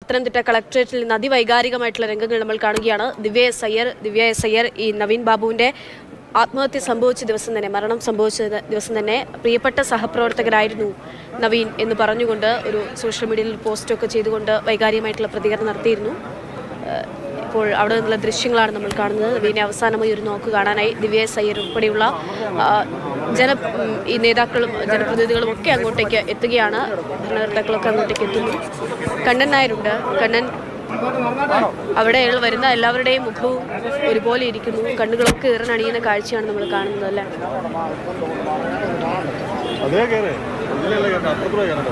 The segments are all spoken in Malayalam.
പത്തനംതിട്ട കളക്ടറേറ്റിൽ നിന്ന് അതിവൈകാരികമായിട്ടുള്ള രംഗങ്ങൾ നമ്മൾ കാണുകയാണ് ദിവ്യ എസ് അയ്യർ ദിവ്യ എസ് അയ്യർ ഈ നവീൻ ബാബുവിന്റെ ആത്മഹത്യ സംഭവിച്ച ദിവസം തന്നെ മരണം സംഭവിച്ച ദ- ദിവസം തന്നെ പ്രിയപ്പെട്ട സഹപ്രവർത്തകരായിരുന്നു നവീൻ എന്ന് പറഞ്ഞുകൊണ്ട് ഒരു സോഷ്യൽ മീഡിയയിൽ പോസ്റ്റൊക്കെ ചെയ്തുകൊണ്ട് വൈകാരികമായിട്ടുള്ള പ്രതികരണം നടത്തിയിരുന്നു ഏഹ് ഇപ്പോൾ അവിടെ നിന്നുള്ള ദൃശ്യങ്ങളാണ് നമ്മൾ കാണുന്നത് നവീനെ അവസാനമായി ഒരു നോക്ക് കാണാനായി ദിവ്യ എസ് അയ്യർ ഉൾപ്പെടെയുള്ള ആ, ജന ഉം, ഈ നേതാക്കളും ജനപ്രതിനിധികളും ഒക്കെ അങ്ങോട്ടേക്ക് എത്തുകയാണ് ഭരണകർത്താക്കളൊക്കെ അങ്ങോട്ടേക്ക് എത്തുന്നു കണ്ണൻ നായരുണ്ട് കണ്ണൻ അവിടെ വരുന്ന എല്ലാവരുടെയും മുഖവും ഒരുപോലെ ഇരിക്കുന്നു കണ്ണുകളൊക്കെ ഈറനണിയുന്ന കാഴ്ചയാണ് നമ്മൾ കാണുന്നത് അല്ലേ അതേ കയറേ ഇതിലല്ലേ കേട്ടോ അപ്പുറത്തൂടെ കയറേണ്ടത്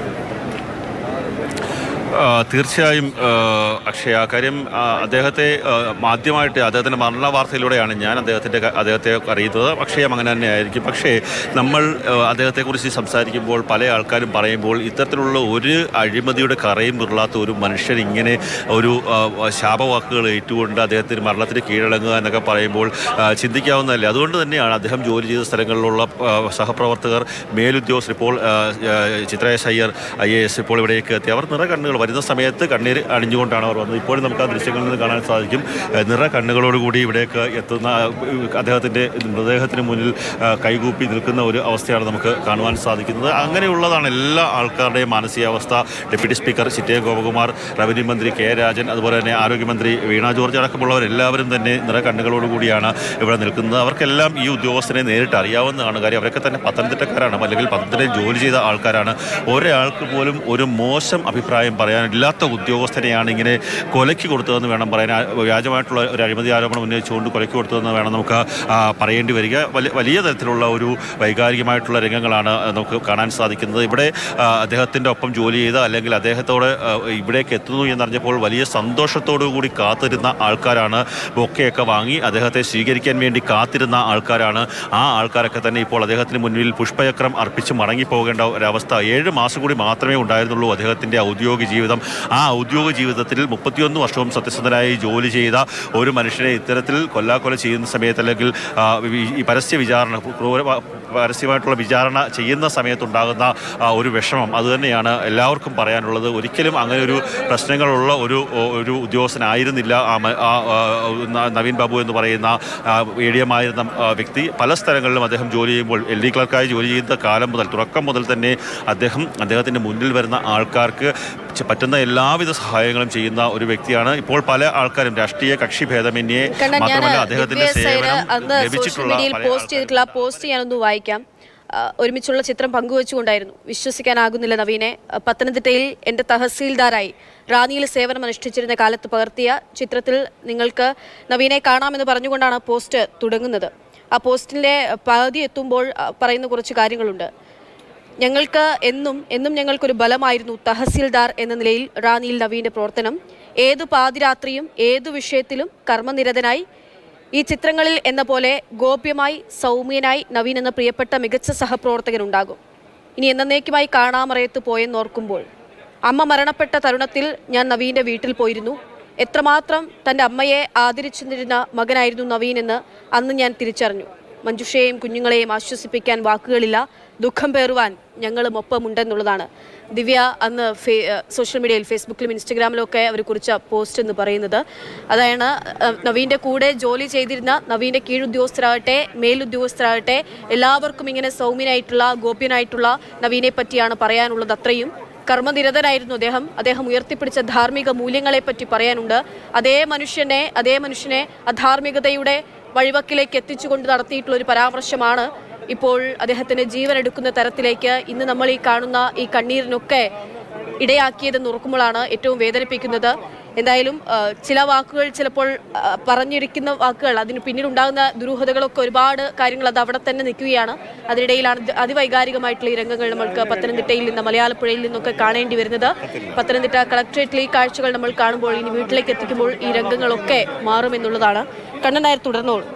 ആ, തീർച്ചയായും ആ, അക്ഷയ കാര്യം ആ, അദ്ദേഹത്തെ ആ, ആദ്യമായിട്ട് അദ്ദേഹത്തിൻ്റെ മരണ വാർത്തയിലൂടെയാണ് ഞാൻ അദ്ദേഹത്തിൻ്റെ ക- അദ്ദേഹത്തെ അറിയുന്നത് അക്ഷയം അങ്ങനെ തന്നെ ആയിരിക്കും പക്ഷേ നമ്മൾ ആ, അദ്ദേഹത്തെക്കുറിച്ച് സംസാരിക്കുമ്പോൾ പല ആൾക്കാരും പറയുമ്പോൾ ഇത്തരത്തിലുള്ള ഒരു അഴിമതിയുടെ കറയും പിറളാത്ത ഒരു മനുഷ്യൻ ഇങ്ങനെ ഒരു ആ, ശാപവാക്കുകൾ ഏറ്റുകൊണ്ട് അദ്ദേഹത്തിന് മരണത്തിന് കീഴടങ്ങുക എന്നൊക്കെ പറയുമ്പോൾ ആ, ചിന്തിക്കാവുന്നതല്ലേ അതുകൊണ്ട് തന്നെയാണ് അദ്ദേഹം ജോലി ചെയ്ത സ്ഥലങ്ങളിലുള്ള ആ, സഹപ്രവർത്തകർ മേലുദ്യോഗസ്ഥർ ഇപ്പോൾ ആ, ആ, Chitresh Iyer I A S ഇപ്പോൾ ഇവിടേക്ക് എത്തി അവർ നിറ കണ്ണുകൾ വരുന്ന സമയത്ത് കണ്ണീർ അണിഞ്ഞുകൊണ്ടാണ് അവർ വന്നത് ഇപ്പോഴും നമുക്ക് ആ ദൃശ്യങ്ങളിൽ നിന്ന് കാണാൻ സാധിക്കും ആ, നിറ കണ്ണുകളോടുകൂടി ഇവിടേക്ക് എത്തുന്ന ആ, അദ്ദേഹത്തിൻ്റെ മൃതദേഹത്തിന് മുന്നിൽ ആ, കൈകൂപ്പി നിൽക്കുന്ന ഒരു അവസ്ഥയാണ് നമുക്ക് കാണുവാൻ സാധിക്കുന്നത് അങ്ങനെയുള്ളതാണ് എല്ലാ ആൾക്കാരുടെയും മാനസികാവസ്ഥ deputy speaker Chittayam Gopakumar revenue മന്ത്രി കെ രാജൻ അതുപോലെ തന്നെ ആരോഗ്യമന്ത്രി വീണ ജോർജ് അടക്കമുള്ളവരെല്ലാവരും തന്നെ നിറ കണ്ണുകളോടുകൂടിയാണ് ഇവിടെ നിൽക്കുന്നത് അവർക്കെല്ലാം ഈ ഉദ്യോഗസ്ഥനെ നേരിട്ട് അറിയാവുന്നതാണ് കാര്യം അവരൊക്കെ തന്നെ പത്തനംതിട്ടക്കാരാണ് അല്ലെങ്കിൽ പത്തനംതിട്ടയിൽ ജോലി ചെയ്ത ആൾക്കാരാണ് ഒരാൾക്ക് പോലും ഒരു മോശം അഭിപ്രായം പറയാനില്ലാത്ത ഉദ്യോഗസ്ഥനെയാണ് ഇങ്ങനെ കൊലയ്ക്ക് കൊടുത്തതെന്ന് വേണം പറയാൻ ആ, വ്യാജമായിട്ടുള്ള ഒരു അഴിമതി ആരോപണം ഉന്നയിച്ചുകൊണ്ട് കൊലയ്ക്ക് കൊടുത്തതെന്ന് വേണം നമുക്ക് ആ, പറയേണ്ടി വരിക വലിയ വലിയ തരത്തിലുള്ള ഒരു വൈകാരികമായിട്ടുള്ള രംഗങ്ങളാണ് നമുക്ക് കാണാൻ സാധിക്കുന്നത് ഇവിടെ ആ, അദ്ദേഹത്തിൻ്റെ ഒപ്പം ജോലി ചെയ്ത അല്ലെങ്കിൽ അദ്ദേഹത്തോട് ആ, ഇവിടേക്ക് എത്തുന്നു എന്നറിഞ്ഞപ്പോൾ വലിയ സന്തോഷത്തോടു കൂടി കാത്തിരുന്ന ആൾക്കാരാണ് ബൊക്കെയൊക്കെ വാങ്ങി അദ്ദേഹത്തെ സ്വീകരിക്കാൻ വേണ്ടി കാത്തിരുന്ന ആൾക്കാരാണ് ആ ആൾക്കാരൊക്കെ തന്നെ ഇപ്പോൾ അദ്ദേഹത്തിന് മുന്നിൽ പുഷ്പചക്രം അർപ്പിച്ച് മടങ്ങിപ്പോകേണ്ട ഒരവസ്ഥ ഏഴ് മാസം കൂടി മാത്രമേ ഉണ്ടായിരുന്നുള്ളൂ അദ്ദേഹത്തിൻ്റെ ഔദ്യോഗിക ജീവിതം ആ ഔദ്യോഗിക ജീവിതത്തിൽ മുപ്പത്തിയൊന്ന് വർഷവും സത്യസന്ധനായി ജോലി ചെയ്ത ഒരു മനുഷ്യനെ ഇത്തരത്തിൽ കൊല്ലാക്കൊല ചെയ്യുന്ന സമയത്ത് അല്ലെങ്കിൽ ആ, ഈ- ഈ പരസ്യ വിചാരണ ക്രൂര പരസ്യമായിട്ടുള്ള വിചാരണ ചെയ്യുന്ന സമയത്തുണ്ടാകുന്ന ആ, ഒരു വിഷമം അതുതന്നെയാണ് എല്ലാവർക്കും പറയാനുള്ളത് ഒരിക്കലും അങ്ങനെ ഒരു പ്രശ്നങ്ങളുള്ള ഒരു ഒരു ഉദ്യോഗസ്ഥനായിരുന്നില്ല ആ മ- ആ, ആ, ന- നവീൻ ബാബു എന്ന് പറയുന്ന എ ഡി എം ആയിരുന്ന ആ, വ്യക്തി പല സ്ഥലങ്ങളിലും അദ്ദേഹം ജോലി ചെയ്യുമ്പോൾ എൽ ഡി ക്ലർക്കായി ജോലി ചെയ്യുന്ന കാലം മുതൽ തുടക്കം മുതൽ തന്നെ അദ്ദേഹം അദ്ദേഹത്തിൻ്റെ മുന്നിൽ വരുന്ന ആൾക്കാർക്ക് ചെ- പറ്റുന്ന എല്ലാവിധ സഹായങ്ങളും ചെയ്യുന്ന ഒരു വ്യക്തിയാണ് ഇപ്പോൾ പല ആൾക്കാരും രാഷ്ട്രീയ കക്ഷി ഭേദമന്യേ കാരണം ഞാൻ മാത്രമല്ല അദ്ദേഹത്തിന്റെ ദിവ്യ സൈന് സേവനം അന്ന് സോഷ്യൽ ലഭിച്ചിട്ടുള്ള മീഡിയയിൽ പല പോസ്റ്റ് ചെയ്തിട്ടുള്ള ആ പോസ്റ്റ് ഞാനൊന്ന് വായിക്കാം ആ, ഒരുമിച്ചുള്ള ചിത്രം പങ്കുവച്ചുകൊണ്ടായിരുന്നു വിശ്വസിക്കാനാകുന്നില്ല നവീനെ ആ, പത്തനംതിട്ടയിൽ എൻ്റെ തഹസീൽദാരായി റാന്നിയിൽ സേവനം അനുഷ്ഠിച്ചിരുന്ന കാലത്ത് പകർത്തിയ ചിത്രത്തിൽ നിങ്ങൾക്ക് നവീനെ കാണാമെന്ന് പറഞ്ഞുകൊണ്ടാണ് പോസ്റ്റ് തുടങ്ങുന്നത് ആ പോസ്റ്റിൻ്റെ പകുതി എത്തുമ്പോൾ ആ, പറയുന്ന കുറച്ച് കാര്യങ്ങളുണ്ട് ഞങ്ങൾക്ക് എന്നും എന്നും ഞങ്ങൾക്കൊരു ബലമായിരുന്നു തഹസീൽദാർ എന്ന നിലയിൽ റാന്നിയിൽ നവീന്റെ പ്രവർത്തനം ഏതു പാതിരാത്രിയും ഏതു വിഷയത്തിലും കർമ്മനിരതനായി ഈ ചിത്രങ്ങളിൽ എന്ന പോലെ ഗോപ്യമായി സൗമ്യനായി നവീൻ എന്ന പ്രിയപ്പെട്ട മികച്ച സഹപ്രവർത്തകനുണ്ടാകും ഇനി എന്നേക്കുമായി കാണാമറയത്ത് പോയെന്നോർക്കുമ്പോൾ അമ്മ മരണപ്പെട്ട തരുണത്തിൽ ഞാൻ നവീന്റെ വീട്ടിൽ പോയിരുന്നു എത്രമാത്രം തൻ്റെ അമ്മയെ ആദരിച്ചിരുന്ന മകനായിരുന്നു നവീൻ എന്ന് അന്ന് ഞാൻ തിരിച്ചറിഞ്ഞു മഞ്ജുഷയെയും കുഞ്ഞുങ്ങളെയും ആശ്വസിപ്പിക്കാൻ വാക്കുകളില്ല ദുഃഖം പേറുവാൻ ഞങ്ങളും ഒപ്പമുണ്ടെന്നുള്ളതാണ് ദിവ്യ അന്ന് ഫേ സോഷ്യൽ മീഡിയയിൽ ഫേസ്ബുക്കിലും ഇൻസ്റ്റഗ്രാമിലും ഒക്കെ അവർ കുറിച്ച പോസ്റ്റ് എന്ന് പറയുന്നത് അതാണ് അഹ്, നവീൻ്റെ കൂടെ ജോലി ചെയ്തിരുന്ന നവീൻ്റെ കീഴുദ്യോഗസ്ഥരാകട്ടെ മേലുദ്യോഗസ്ഥരാകട്ടെ എല്ലാവർക്കും ഇങ്ങനെ സൗമ്യനായിട്ടുള്ള ഗോപ്യനായിട്ടുള്ള നവീനെ പറ്റിയാണ് പറയാനുള്ളത് അത്രയും കർമ്മനിരതനായിരുന്നു അദ്ദേഹം അദ്ദേഹം ഉയർത്തിപ്പിടിച്ച ധാർമ്മിക മൂല്യങ്ങളെ പറ്റി പറയാനുണ്ട് അതേ മനുഷ്യനെ അതേ മനുഷ്യനെ അധാർമികതയുടെ വഴിവക്കിലേക്ക് എത്തിച്ചുകൊണ്ട് നടത്തിയിട്ടുള്ള ഒരു പരാമർശമാണ് ഇപ്പോൾ അദ്ദേഹത്തിന് ജീവൻ എടുക്കുന്ന തരത്തിലേക്ക് ഇന്ന് നമ്മൾ ഈ കാണുന്ന ഈ കണ്ണീരിനൊക്കെ ഇടയാക്കിയതെന്ന് ഓർക്കുമ്പോഴാണ് ഏറ്റവും വേദനിപ്പിക്കുന്നത് എന്തായാലും ആ, ചില വാക്കുകൾ ചിലപ്പോൾ ആ, പറഞ്ഞിരിക്കുന്ന വാക്കുകൾ അതിന് പിന്നിലുണ്ടാകുന്ന ദുരൂഹതകളൊക്കെ ഒരുപാട് കാര്യങ്ങൾ അത് അവിടെ തന്നെ നിൽക്കുകയാണ് അതിനിടയിലാണ് ഇത് അതിവൈകാരികമായിട്ടുള്ള ഈ രംഗങ്ങൾ നമ്മൾക്ക് പത്തനംതിട്ടയിൽ നിന്ന് മലയാളപ്പുഴയിൽ നിന്നൊക്കെ കാണേണ്ടി വരുന്നത് പത്തനംതിട്ട കളക്ട്രേറ്റിലെ ഈ കാഴ്ചകൾ നമ്മൾ കാണുമ്പോൾ ഇനി വീട്ടിലേക്ക് എത്തിക്കുമ്പോൾ ഈ രംഗങ്ങളൊക്കെ മാറുമെന്നുള്ളതാണ് കണ്ണൻ നായർ തുടർന്നോളൂ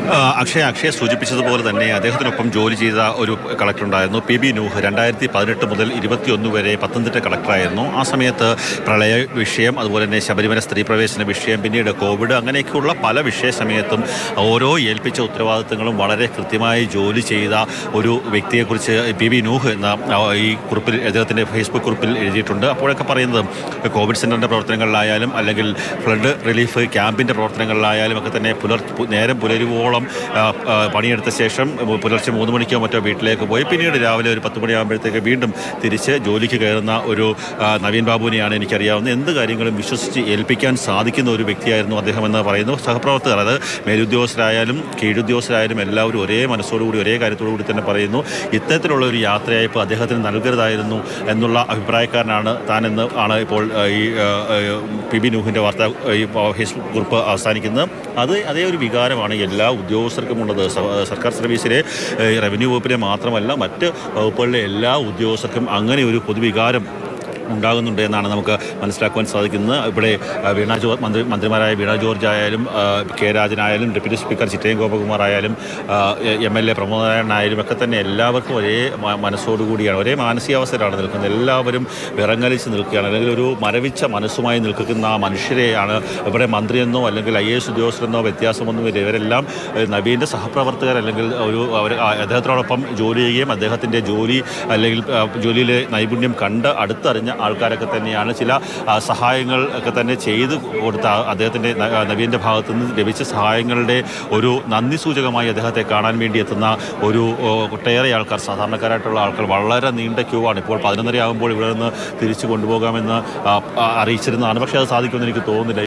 ആ, അക്ഷയ അക്ഷയ സൂചിപ്പിച്ചതുപോലെ തന്നെ അദ്ദേഹത്തിനൊപ്പം ജോലി ചെയ്ത ഒരു കളക്ടർ ഉണ്ടായിരുന്നു പി ബി നൂഹ് രണ്ടായിരത്തി പതിനെട്ട് മുതൽ ഇരുപത്തിയൊന്ന് വരെ പത്തനംതിട്ട കളക്ടറായിരുന്നു ആ സമയത്ത് പ്രളയ വിഷയം അതുപോലെ തന്നെ ശബരിമല സ്ത്രീ പ്രവേശന വിഷയം പിന്നീട് കോവിഡ് അങ്ങനെയൊക്കെയുള്ള പല വിഷയ സമയത്തും ഓരോ ഏൽപ്പിച്ച ഉത്തരവാദിത്തങ്ങളും വളരെ കൃത്യമായി ജോലി ചെയ്ത ഒരു വ്യക്തിയെക്കുറിച്ച് പി ബി നൂഹ് എന്ന ആ, ഈ കുറിപ്പിൽ അദ്ദേഹത്തിൻ്റെ ഫേസ്ബുക്ക് കുറിപ്പിൽ എഴുതിയിട്ടുണ്ട് അപ്പോഴൊക്കെ പറയുന്നത് കോവിഡ് സെൻ്ററിൻ്റെ പ്രവർത്തനങ്ങളിലായാലും അല്ലെങ്കിൽ ഫ്ലഡ് റിലീഫ് ക്യാമ്പിൻ്റെ പ്രവർത്തനങ്ങളിലായാലും ഒക്കെ തന്നെ പുലർ പു- നേരം പുലരുവോളം ആ, ആ, പണിയെടുത്ത ശേഷം പുലർച്ചെ മൂന്ന് മണിക്കോ മറ്റോ വീട്ടിലേക്ക് പോയി പിന്നീട് രാവിലെ ഒരു പത്ത് മണിയാകുമ്പോഴത്തേക്ക് വീണ്ടും തിരിച്ച് ജോലിക്ക് കയറുന്ന ഒരു ആ, നവീൻ ബാബുവിനെയാണ് എനിക്കറിയാവുന്നത് എന്ത് കാര്യങ്ങളും വിശ്വസിച്ച് ഏൽപ്പിക്കാൻ സാധിക്കുന്ന ഒരു വ്യക്തിയായിരുന്നു അദ്ദേഹം എന്ന് പറയുന്നു സഹപ്രവർത്തകർ അത് മേലുദ്യോഗസ്ഥരായാലും കീഴുദ്യോഗസ്ഥരായാലും എല്ലാവരും ഒരേ മനസ്സോടുകൂടി ഒരേ കാര്യത്തോടു കൂടി തന്നെ പറയുന്നു ഇത്തരത്തിലുള്ള ഒരു യാത്രയയപ്പ് അദ്ദേഹത്തിന് നൽകരുതായിരുന്നു എന്നുള്ള അഭിപ്രായക്കാരനാണ് താനെന്ന് ആണ് ഇപ്പോൾ ആ, ഈ ആ, ആ, പി ബി നൂഹിൻ്റെ വാർത്ത ആ, ഈ ഫേസ്ബുക്ക് കുറിപ്പ് അവസാനിക്കുന്നത് അത് അതേ ഒരു വികാരമാണ് എല്ലാ ഉദ്യോഗസ്ഥർക്കും ഉള്ളത് സ- സർക്കാർ സർവീസിലെ ഏ, റവന്യൂ വകുപ്പിലെ മാത്രമല്ല മറ്റ് വകുപ്പുകളിലെ എല്ലാ ഉദ്യോഗസ്ഥർക്കും അങ്ങനെ ഒരു പൊതുവികാരം ഉണ്ടാകുന്നുണ്ട് എന്നാണ് നമുക്ക് മനസ്സിലാക്കുവാൻ സാധിക്കുന്നത് ഇവിടെ ആ, വീണ ജോർജ് മന്ത്രി മന്ത്രിമാരായ വീണ ജോർജ് ആയാലും ആ, കെ രാജനായാലും ഡെപ്യൂട്ടി സ്പീക്കർ ചിറ്റയം ഗോപകുമാർ ആയാലും എം എൽ എ പ്രമോദ് നാരായണനായാലും ഒക്കെ തന്നെ എല്ലാവർക്കും ഒരേ മ- മനസ്സോടുകൂടിയാണ് ഒരേ മാനസികാവസ്ഥയിലാണ് നിൽക്കുന്നത് എല്ലാവരും വിറങ്ങലിച്ച് നിൽക്കുകയാണ് അല്ലെങ്കിൽ ഒരു മരവിച്ച മനസ്സുമായി നിൽക്കുന്ന ആ മനുഷ്യരെയാണ് ഇവിടെ മന്ത്രിയെന്നോ അല്ലെങ്കിൽ ഐ എസ് ഉദ്യോഗസ്ഥരെന്നോ വ്യത്യാസമൊന്നുമില്ല ഇവരെല്ലാം ഏഹ്, നവീൻ്റെ സഹപ്രവർത്തകർ അല്ലെങ്കിൽ ഒരു അവർ ആ, അദ്ദേഹത്തിനോടൊപ്പം ജോലി ചെയ്യുകയും അദ്ദേഹത്തിൻ്റെ ജോലി അല്ലെങ്കിൽ ആ, ജോലിയിലെ നൈപുണ്യം കണ്ട് അടുത്തറിഞ്ഞ ആൾക്കാരൊക്കെ തന്നെയാണ് ചില ആ, സഹായങ്ങൾ ഒക്കെ തന്നെ ചെയ്തു കൊടുത്ത ആ- അദ്ദേഹത്തിൻ്റെ ന- ആ, നവീൻ്റെ ഭാഗത്തു നിന്ന് ലഭിച്ച സഹായങ്ങളുടെ ഒരു നന്ദി സൂചകമായി അദ്ദേഹത്തെ കാണാൻ വേണ്ടി എത്തുന്ന ഒരു ഓ, ഒട്ടേറെ ആൾക്കാർ സാധാരണക്കാരായിട്ടുള്ള ആൾക്കാർ വളരെ നീണ്ട ക്യൂ ആണ് ഇപ്പോൾ പതിനൊന്നര ആകുമ്പോൾ ഇവിടെ നിന്ന് തിരിച്ചു കൊണ്ടുപോകാമെന്ന് ആ, ആ, അറിയിച്ചിരുന്നതാണ് പക്ഷേ അത് സാധിക്കുമെന്ന് എനിക്ക് തോന്നുന്നില്ല